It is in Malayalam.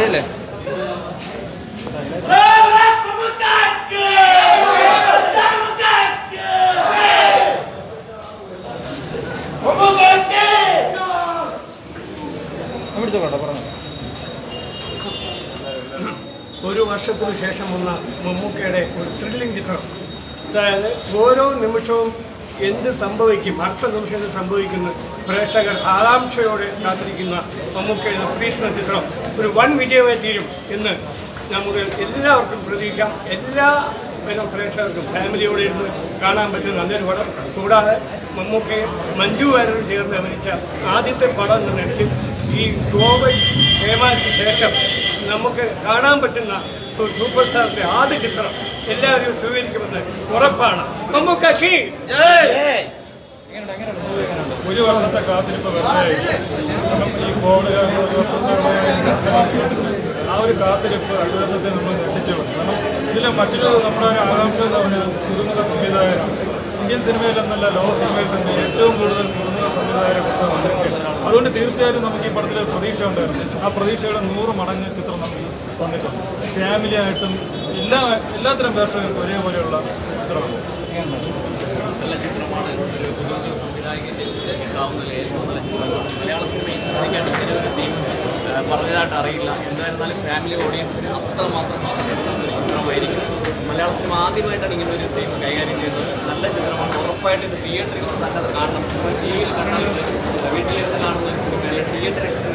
അറിയില്ലേ എടുത്തോളാം പറഞ്ഞു ഒരു വർഷത്തിനു ശേഷം വന്ന മമ്മൂക്കയുടെ ഒരു ത്രില്ലിംഗ് ചിത്രം അതായത് ഓരോ നിമിഷവും എന്ത് സംഭവിക്കും അടുത്ത നിമിഷം എന്ത് സംഭവിക്കുന്ന പ്രേക്ഷകർ ആകാംക്ഷയോടെ കാത്തിരിക്കുന്ന മമ്മൂക്കയുടെ പരീക്ഷണ ചിത്രം ഒരു വൻ വിജയമായി തീരും എന്ന് നമുക്ക് എല്ലാവർക്കും പ്രതീക്ഷിക്കാം എല്ലാ ഇനം പ്രേക്ഷകർക്കും ഫാമിലിയോടെ ഇരുന്ന് കാണാൻ പറ്റുന്ന നല്ലൊരു പടം കൂടാതെ മമ്മൂക്കയും മഞ്ജു വാര്യരും ചേർന്ന് അഭിനയിച്ച ആദ്യത്തെ പടം എന്ന നിലയ്ക്ക് ഈ കോവിഡ് ഹേമാക്ക് ശേഷം നമുക്ക് കാണാൻ പറ്റുന്ന ഒരു സൂപ്പർ സ്റ്റാറിന്റെ ആദ്യ ചിത്രം എല്ലാവരും സ്വീകരിക്കുമെന്ന് ഉറപ്പാണ് മമ്മൂക്ക കീ ഒരു വർഷത്തെ കാത്തിരിപ്പ് വെറുതെ ആയില്ല. കാരണം ഈ കോവിഡ് കാരണം ഒരു വർഷത്തെ ആ ഒരു കാത്തിരിപ്പ് അക്ഷരത്തെ നമ്മൾ ഞെട്ടിച്ചു കാരണം ഇതിലെ മറ്റൊരു നമ്മുടെ ഒരു ആകാംക്ഷ എന്ന് പറഞ്ഞാൽ പുതുമുഖ സംവിധായകനാണ് ഇന്ത്യൻ സിനിമയിൽ എന്നല്ല ലോക സിനിമയിൽ തന്നെ ഏറ്റവും കൂടുതൽ പുതുമുഖ സംവിധായകരെ കൊണ്ട മമ്മൂക്കയാണ് അതുകൊണ്ട് തീർച്ചയായിട്ടും നമുക്ക് ഈ പടത്തിൽ പ്രതീക്ഷ ഉണ്ടായിരുന്നു ആ പ്രതീക്ഷയുടെ നൂറ് മടങ്ങ് ചിത്രം നമുക്ക് തന്നിട്ടുണ്ട് ഫാമിലി ആയിട്ടും എല്ലാ എല്ലാത്തരം പ്രേക്ഷകർക്കും ഒരേപോലെയുള്ള ചിത്രമാണ് നല്ല ചിത്രമാണ് ഒരു പുതുമുഖ സംവിധായകൻ്റെ ഉണ്ടാവുന്നതിൽ ഏറ്റവും നല്ല ചിത്രമാണ് മലയാള സിനിമയിൽ ഇതിനേക്കാൾ ഇങ്ങനെ ഒരു ടീം പറഞ്ഞതായിട്ട് അറിയില്ല എന്തായിരുന്നാലും ഫാമിലി ഓഡിയൻസിന് അത്രമാത്രം ഇഷ്ടപ്പെടുന്ന ഒരു ചിത്രമായിരിക്കും മലയാള സിനിമ ആദ്യമായിട്ടാണ് ഇങ്ങനെ ഒരു ടീം കൈകാര്യം ചെയ്യുന്നത് നല്ല ചിത്രമാണ് ഉറപ്പായിട്ട് ഇത് തിയേറ്ററിൽ നല്ലത് കാണണം ടി വിയിൽ കണ്ടാലും വീട്ടിലിരുന്ന് കാണുന്ന ഒരു സിനിമ അല്ലെങ്കിൽ തിയേറ്റർ എക്സ്പീരിയൻസ്